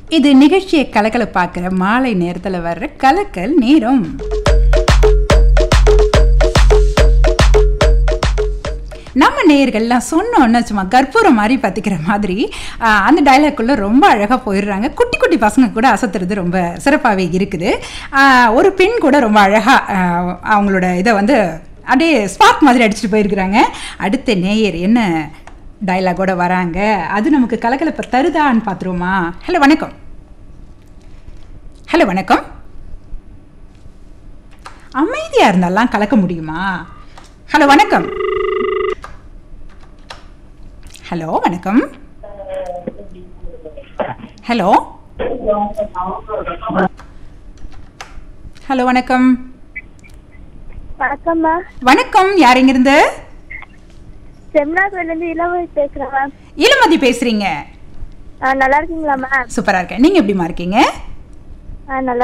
இது நிகழ்ச்சியை கலக்கலப்பாக்குற மாலை நேரத்துல வர்ற கலக்கல் நேரம் நம்ம நேயர்கள்லாம் சொன்னோன்னு சும்மா கற்பூரம் மாதிரி பற்றிக்கிற மாதிரி ஆஹ், அந்த டைலாக்குள்ளே ரொம்ப அழகாக போயிடுறாங்க குட்டி குட்டி பசங்க கூட அசத்துறது ரொம்ப சிறப்பாகவே இருக்குது ஆஹ், ஒரு பெண் கூட ரொம்ப அழகாக அவங்களோட இதை வந்து அப்படியே ஸ்பார்க் மாதிரி அடிச்சுட்டு போயிருக்கிறாங்க அடுத்த நேயர் என்ன டைலாகோட வராங்க அது நமக்கு கலகலப்பை தருதான்னு பார்த்துருவோமா ஹலோ வணக்கம் ஹலோ வணக்கம் அமைதியாக இருந்தாலாம் கலக்க முடியுமா ஹலோ வணக்கம் ஹலோ வணக்கம் ஹலோ ஹலோ வணக்கம் வணக்கம்மா வணக்கம் யார் இங்கிருந்து செம்னாபுரிலேருந்து இளவரசி பேசுகிறேன் மேம் இளமதி பேசுறீங்க ஆ நல்லா இருக்கீங்களா மேம் சூப்பரா இருக்கேன் நீங்க எப்படிமா இருக்கீங்க ஆ நல்லா